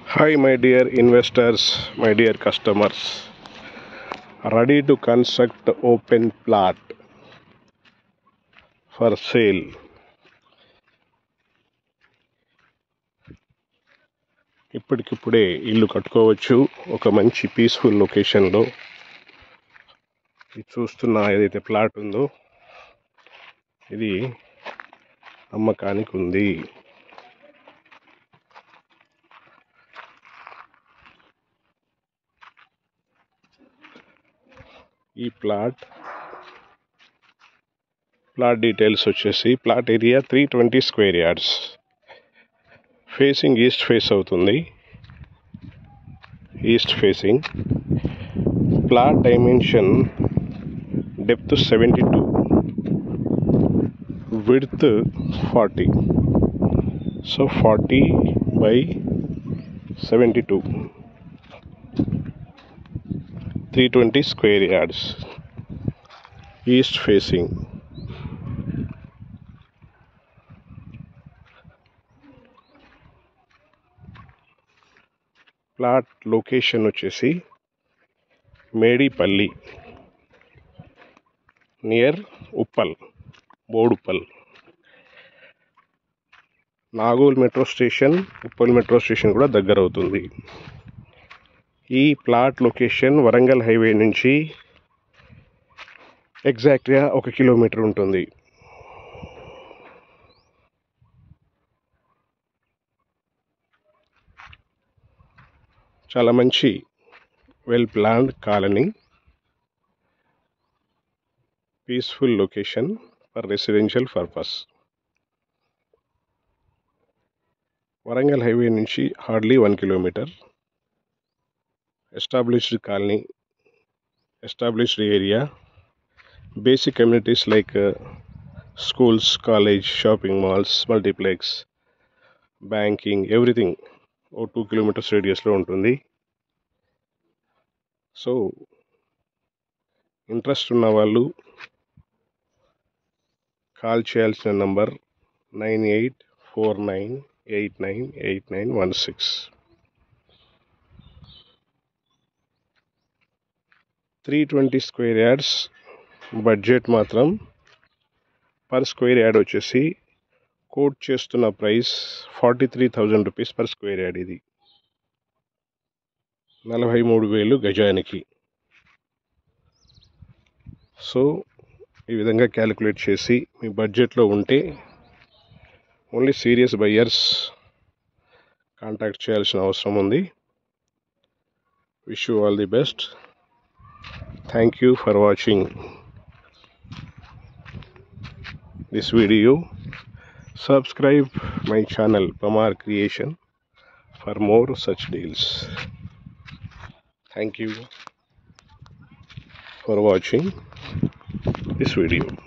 Hi, my dear investors, my dear customers. Ready to construct open plot for sale. ఇప్పటికిప్పుడే ఇల్లు కట్టుకోవచ్చు ఒక మంచి పీస్ఫుల్ లొకేషన్లో ఇది చూస్తున్న ఏదైతే ప్లాట్ ఉందో ఇది అమ్మకానికి ఉంది ఈ ప్లాట్ ప్లాట్ డీటెయిల్స్ వచ్చేసి plot area three twenty square yards facing east face అవుతుంది east facing plot dimension depth seventy two width forty so forty by seventy two three twenty square yards east facing plot location వచ్చేసి Medipalli near Uppal Boduppal Nagole metro station Uppal metro station కూడా దగ్గర అవుతుంది ఈ plot location Warangal highway నుంచి ఎగ్జాక్ట్గా ఒక kilometre ఉంటుంది చాలా మంచి well planned colony peaceful location for residential purpose Warangal highway నుంచి hardly one kilometer established colony established area basic communities like schools college shopping malls multiplex banking everything ఓ టూ కిలోమీటర్స్ రేడియస్లో ఉంటుంది సో ఇంట్రెస్ట్ ఉన్న వాళ్ళు call చేయాల్సిన number nine eight four nine eight nine eight nine one six three twenty square yards budget మాత్రం per square yard వచ్చేసి quote చేస్తున్న price forty three thousand rupees per square yard ఇది నలభై మూడు వేలు గజానికి సో ఈ విధంగా క్యాలిక్యులేట్ చేసి మీ బడ్జెట్లో ఉంటే ఓన్లీ సీరియస్ బయ్యర్స్ కాంటాక్ట్ చేయాల్సిన అవసరం ఉంది wish you all the best thank you for watching this video subscribe my channel pamar creation for more such deals thank you for watching this video